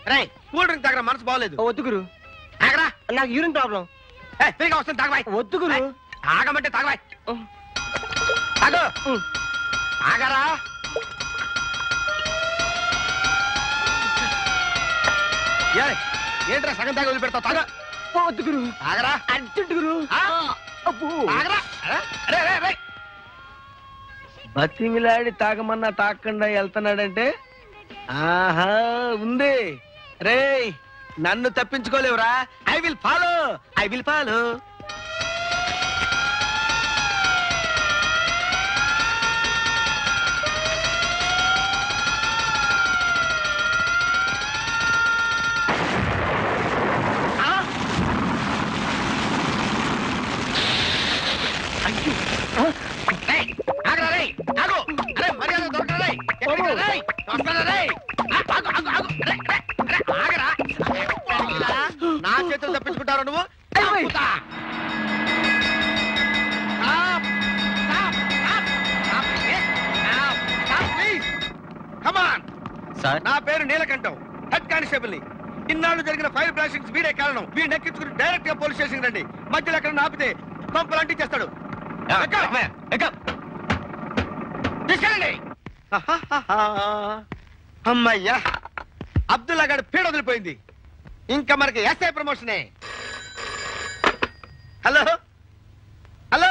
రే cool drink తాగరా మనసు బాగోలేదు వద్దు గురు ఆగరా నాకు యూరిన్ ప్రాబ్లం ఏ, ఫ్రీగా వస్తుంది తాగబాయ్ వద్దు గురు ఆగమంటే తాగబాయ్ తాగు ఆగరా ఏ, ఏంట్రా సగం తాగి వదిలిపెడతావు తాగ వద్దు గురు ఆగరా అర్జెంట్ గురు ఆ, అబ్బో. ఆగరా అరే, అరే, అరే, అరే. బతిమిలాడి తాగమన్నా తాగకుండా వెళ్తున్నాడంటే ఆహా ఉంది రే నన్ను తప్పించుకోలేవురా I will follow I will follow రేయ్, ఆగరా రేయ్, ఆగు. అరే, మర్యాద దొరకరా రేయ్. ఎక్కడికి రా రేయ్? వస్తానా రేయ్? ఆ, ఆగు, ఆగు, ఆగు. రే, రే, రే, ఆగరా. ఎక్కడికి రా? నా చేతులు తప్పించుకుంటారు నువ్వు చంపుతా. Stop. Stop. Stop. Stop. ఏ, stop. Stop, please. Come on. Sir నా పేరు నీలకంఠం హెడ్ కానిస్టేబుల్ ని ఇన్నాళ్ళు జరిగిన ఫైర్ బ్లాస్టింగ్స్ వీడే కారణం వీడిని ఎక్కించుకుని డైరెక్ట్ గా పోలీస్ స్టేషన్ రండి మధ్యలో ఎక్కడ ఆపితే పంపలాంటి చేస్తాడు ఎక్క. తీసుకెళ్ళండి అమ్మయ్యా అబ్దుల్లా గారి పీడ వదిలిపోయింది ఇంకా మనకి ఎస్ఐ ప్రమోషనే హలో హలో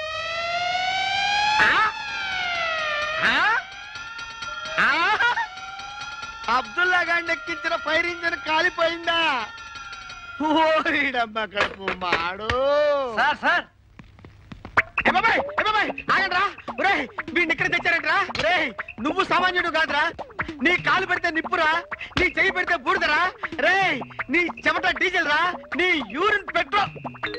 ఆ? ఆ? ఆ? అబ్దుల్లా గారిని ఎక్కించిన ఫైర్ ఇంజన్ కాలిపోయిందా ఓరిడమ్మ కడుపు మాడు సార్ సార్ ఏ బాబాయ్, ఏ బాబాయ్, ఆగండ్రా. ఒరేయ్, వీడిని ఇక్కడ తెచ్చారంట్రా ఒరేయ్, నువ్వు సామాన్యుడు కాదురా నీ కాలు పెడితే నిప్పురా నీ చెయ్యి పెడితే బూడిదరా రే నీ చెమట డీజిల్ రా నీ యూరిన్ పెట్రోల్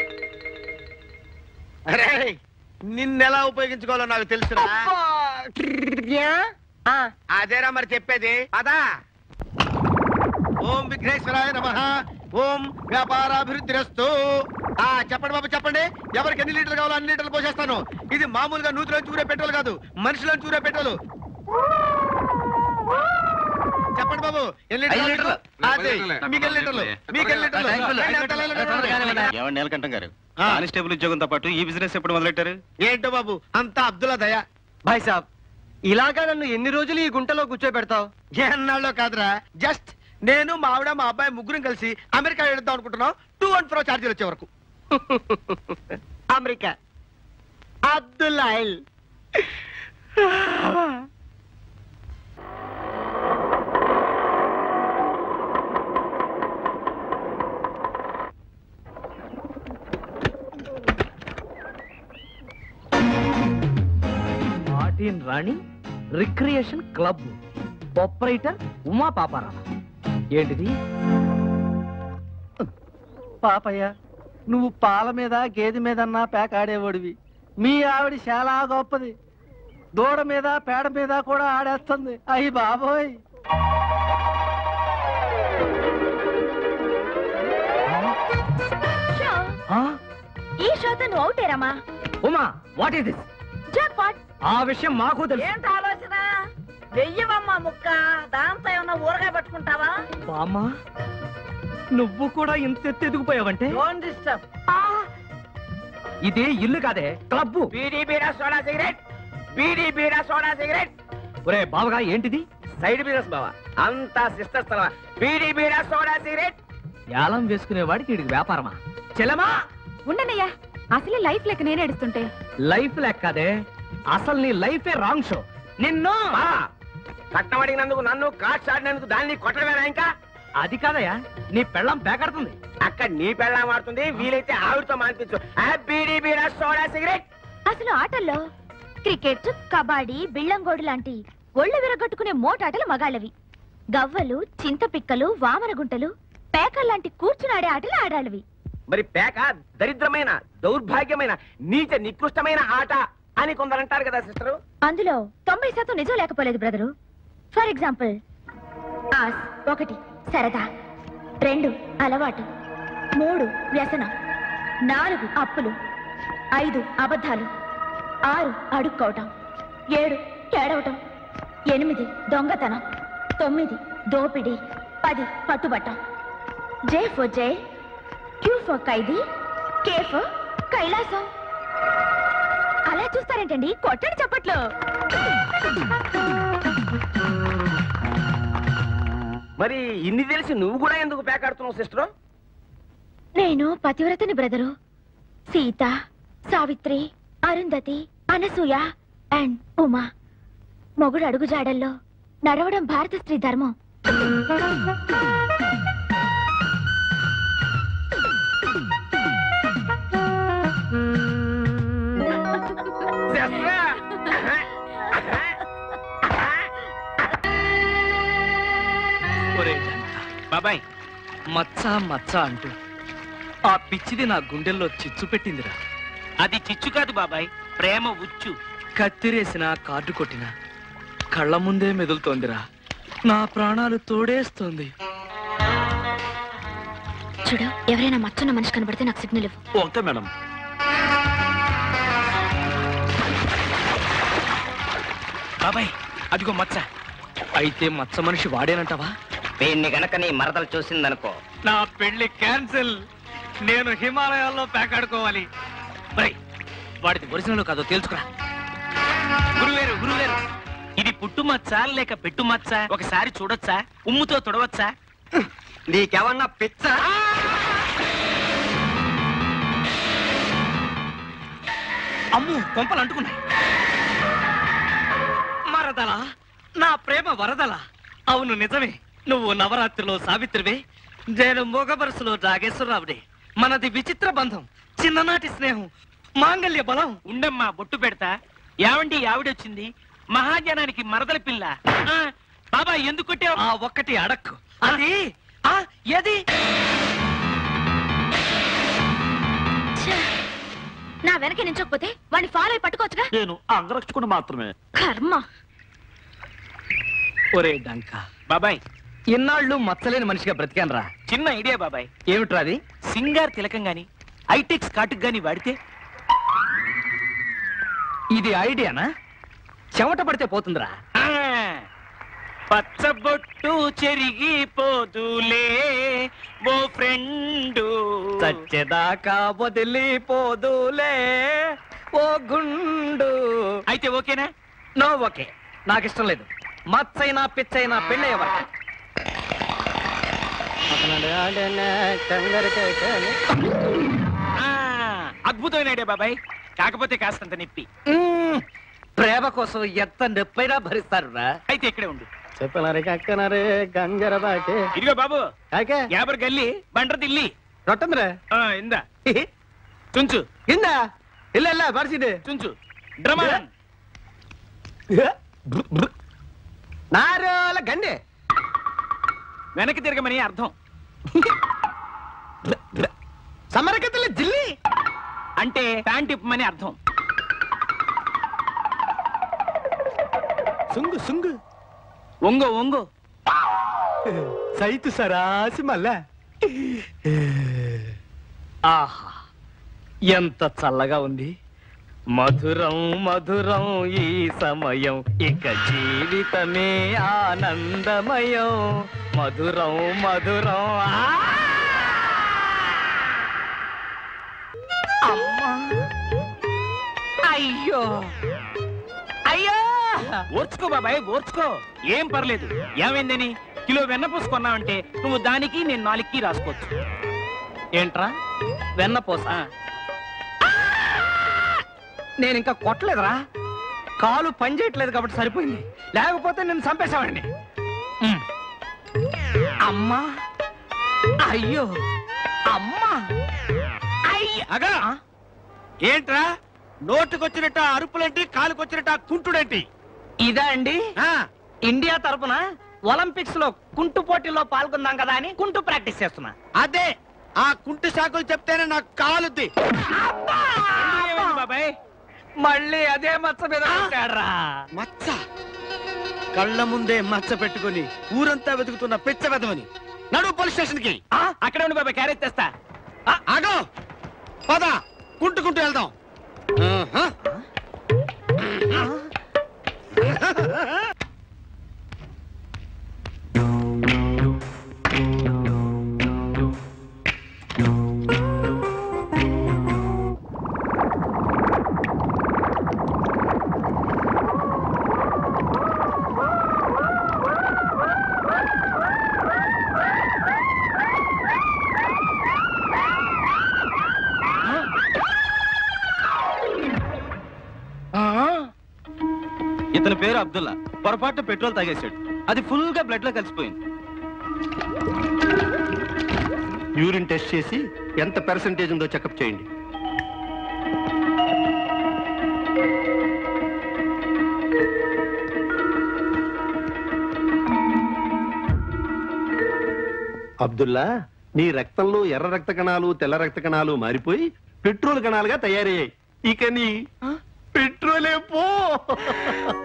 రే నిన్నెలా ఉపయోగించుకోవాలో నాకు తెలుసురా అదేరా మరి చెప్పేది అదా ఓం విఘ్నేశ్వరాయ నమ ఓం వ్యాపారాభివృద్ధి రస్తు ఆ చెప్పండి బాబు చెప్పండి ఎవరికి ఎన్ని లీటర్లు కావాలో అన్ని లీటర్లు పోసేస్తాను ఇది మామూలుగా నూతిలో చూరే పెట్రోల్ కాదు మనుషులను చూరే పెట్రోల్ చెప్పండి బాబు ఎన్ని ఐదు లీటర్లు లీటర్లు. అదే మీకు ఎన్ని లీటర్లు మీకు ఎన్ని లీటర్లు రండి, అంత లైన్లో నిలబడండి. ఏమండి నీలకంఠం గారు ఆ. కానిస్టేబుల్ ఉద్యోగంతో పాటు ఈ బిజినెస్ ఎప్పుడు మొదలెట్టారు ఏంటో బాబు అంతా అబ్దుల్లా దయ భాయ్ సాబ్ ఇలాగా నన్ను ఎన్ని రోజులు ఈ గుంటలో కూర్చోబెడతావు ఎన్నాళ్ళో కాదురా జస్ట్ నేను మా ఆవిడ మా అబ్బాయి ముగ్గురం కలిసి అమెరికా వెళ్దాం అనుకుంటున్నాం టూ వన్ ఫోర్ ఛార్జీలు వచ్చే వరకు అమెరికా అబ్దుల్లాయిల్ మార్టిన్ రాణి recreation club operator Uma Paparao ఏంటిది పాపయ్య నువ్వు పాల మీద గేదె మీదన్నా పేక ఆడేవాడివి మీ ఆవిడ చాలా గొప్పది దూడ మీద పేడ మీద కూడా ఆడేస్తుంది అయ్యి బాబోయ్ షో ఆ? ఈ షోతో నువ్వు అవుటేరమ్మా Uma what is this jackpot ఆ విషయం మాకు తెలుసు ఏంటి ఆలోచన వెయ్యవమ్మా ముక్క దాంతో ఏమన్నా ఊరగాయ పట్టుకుంటావా బామ్మ నువ్వు కూడా ఇంత ఎత్తు ఎదిగిపోయావంటే డోంట్ డిస్టర్బ్ ఇది ఇల్లు కాదే club bidi beeda soda cigarette bidi beeda soda cigarette ఒరే బావగా ఏంటిది సైడ్ బిజినెస్ బావా అంతా సిస్టర్ స్థలమా బీడీ బీడా సోడా సిగరెట్ ఏలం వేసుకునే వాడికి వీడికి వ్యాపారమా చెలమా ఉండనయ్యా అసలే లైఫ్ లెక్క నేను ఏడుస్తుంటే లైఫ్ లెక్కదే అసలు నీ లైఫే రాంగ్ షో నిన్ను కట్నం అడిగినందుకు నన్ను కాట్స్ ఆడినందుకు దాన్ని కొట్టడమేనా ఇంకా అది కాదయ్యా నీ పెళ్ళం పేకడుతుంది అక్కడ నీ పెళ్ళాం ఆడుతుంది వీలైతే ఆవిడతో మానిపించు ఆ బీడీ బీడా సోడా సిగరెట్ అసలు ఆటల్లో క్రికెట్ కబడ్డీ బిళ్ళంగోడు లాంటి ఒళ్ళు విరగొట్టుకునే మోటాటలు మగాళ్ళవి గవ్వలు చింతపిక్కలు వామనగుంటలు పేకల్లాంటి కూర్చునాడే ఆటలు ఆడాళ్ళవి మరి పేక దరిద్రమైన దౌర్భాగ్యమైన నీచ నికృష్టమైన ఆట అని కొందరంటారు కదా సిస్టరు అందులో తొంభై శాతం నిజం లేకపోలేదు బ్రదరు ఫర్ ఎగ్జాంపుల్ ఆస్ ఒకటి సరదా రెండు అలవాటు మూడు వ్యసనం నాలుగు అప్పులు ఐదు అబద్ధాలు ఆరు అడుక్కోవటం ఏడు ఏడవటం ఎనిమిది దొంగతనం తొమ్మిది దోపిడీ పది పట్టుబట్టం J for Jai Q for ఖైదీ కే ఫర్ కైలాసం అలా చూస్తారేంటండి కొట్టండి చప్పట్లు మరి ఇన్ని తెలిసి నువ్వు కూడా ఎందుకు పేకాడుతున్నావు సిస్టర్ నేను పతివ్రతని బ్రదరు సీత సావిత్రి అరుంధతి అనసూయ అండ్ ఉమా మొగుడు అడుగుజాడల్లో నడవడం భారత స్త్రీ ధర్మం ఒరే జంట బాబాయ్ మచ్చ మచ్చ అంటూ ఆ పిచ్చిది నా గుండెల్లో చిచ్చు పెట్టిందిరా అది చిచ్చు కాదు బాబాయ్ ప్రేమ ఉచ్చు కత్తిరేసిన కార్డు కొట్టిన కళ్ళ ముందే మెదులుతోందిరా నా ప్రాణాలు తోడేస్తోంది చూడు ఎవరైనా మచ్చున్న మనిషి కనబడితే నాకు సిగ్నల్ ఇవ్వు ఓకే మేడం బాబాయ్ అదిగో మచ్చ అయితే మచ్చ మనిషి వాడేనంటావా వీడిని గనక నీ మరదలు చూసిందనుకో నా పెళ్లి క్యాన్సిల్ నేను హిమాలయాల్లో పేకాడుకోవాలి ఒరేయ్, వాడిది ఒరిజినల్ కాదో తెలుసుకురా గురువేరు గురువేరు ఇది పుట్టు మచ్చ లేక పెట్టు మచ్చ ఒకసారి చూడొచ్చా ఉమ్ముతో తుడవచ్చా నీకెవన్నా పిచ్చ అమ్ము కొంపలు అంటుకున్నాయి మరదలా నా ప్రేమ వరదలా అవును నిజమే నువ్వు నవరాత్రిలో సావిత్రివే నేను మోగబరసులో నాగేశ్వరరావుడే మనది విచిత్ర బంధం చిన్ననాటి స్నేహం మాంగల్య బలం ఉండమ్మా బొట్టు పెడతా యావండి యావిడొచ్చింది మహాజనానికి మరదల పిల్ల ఆ, బాబాయ్ ఎందుకు కొట్టావు ఆ ఒక్కటి అడక్కు అది ఆ ఏది ఛే! నా వెనక నించకపోతే వాడిని ఫాలో అయి పట్టుకోవచ్చుగా నేను అంగరక్షకుడు మాత్రమే కర్మ ఒరే డంక బాబాయ్ ఇన్నాళ్ళు మచ్చలేని మనిషిగా బ్రతికానరా చిన్న ఐడియా బాబాయ్ ఏమిట్రా అది సింగార్ తిలకం గాని ఐటెక్స్ కాటుకు గాని వాడితే ఇది ఐడియానా చెమట పడితే పోతుందిరా ఆ, పచ్చబొట్టు చెరిగిపోదులే ఓ ఫ్రెండు చచ్చేదాకా వదిలిపోదులే ఓ గుండు అయితే ఓకేనా నో ఓకే నాకు ఇష్టం లేదు మచ్చైనా పిచ్చైనా పెళ్ళయ్యవా ఆ, అద్భుతమైన ఐడియా బాబాయ్ కాకపోతే కాస్తంత నొప్పి ప్రేమ కోసం ఎంత నొప్పైనా భరిస్తారురా అయితే ఇక్కడే ఉండు చెప్పనరే కక్కనరే గంగర బాకే ఇదిగో బాబు కాకే యాబర్ గల్లి బండ్ర దిల్లి రొట్టందిరే ఆ, ఇందా చుంచు ఇంద ಇಲ್ಲ ಇಲ್ಲ ಬರ್ಸಿದೆ చుంచు డ్రమాన్ నారోల గండే వెనక్కి తిరగమని అర్థం సమరకతల జిల్లి అంటే ప్యాంట్ ఇప్పమని అర్థం సుంగు సుంగు ఒంగో ఒంగో సైతు సరాసి మల్ల ఆహా ఎంత చల్లగా ఉంది మధురం మధురం ఈ సమయం ఇక జీవితమే ఆనందమయం మధురం మధురం ఆ! అమ్మా అయ్యో అయ్యో ఓర్చుకో బాబాయ్ ఓర్చుకో ఏం పర్లేదు ఏమైందని కిలో వెన్న పూసుకున్నావంటే నువ్వు దానికి నేను నాలుగుకి రాసుకోవచ్చు ఏంట్రా వెన్నపోస ఆ, నేను ఇంకా కొట్టలేదురా కాలు పని చేయట్లేదు కాబట్టి సరిపోయింది లేకపోతే నేను చంపేశావండి అమ్మా అయ్యో అమ్మా అయ్యో అగా ఏంట్రా నోటుకొచ్చినట్ట అరుపులేంటి కాలుకొచ్చినట్ట కుంటుడేంటి ఇదా అండి ఆ, ఇండియా తరపున ఒలింపిక్స్ లో కుంటు పోటీలో పాల్గొందాం కదా అని కుంటు ప్రాక్టీస్ చేస్తున్నా అదే ఆ కుంటు శాఖలు చెప్తేనే నాకు కాలుద్ది ఏమైంది బాబాయ్ మళ్ళీ అదే మచ్చ మీద పెట్టాడ్రా. మచ్చ కళ్ళ ముందే మచ్చ పెట్టుకుని ఊరంతా వెతుకుతున్న పిచ్చ వెదవని నడు పోలీస్ స్టేషన్ కి ఆ, అక్కడే ఉండి బాబాయ్ క్యారేజ్ తెస్తా ఆగో పద కుంటుకుంటూ వెళ్దాం ఆహా. పేరు అబ్దుల్లా పొరపాటు పెట్రోల్ తాగేశాడు అది ఫుల్ గా బ్లడ్ లో కలిసిపోయింది యూరిన్ టెస్ట్ చేసి ఎంత పర్సంటేజ్ ఉందో చెకప్ చేయండి అబ్దుల్లా నీ రక్తంలో ఎర్ర రక్త కణాలు తెల్ల రక్త కణాలు మారిపోయి పెట్రోల్ కణాలుగా తయారయ్యాయి ఇక నీ పెట్రోలే పో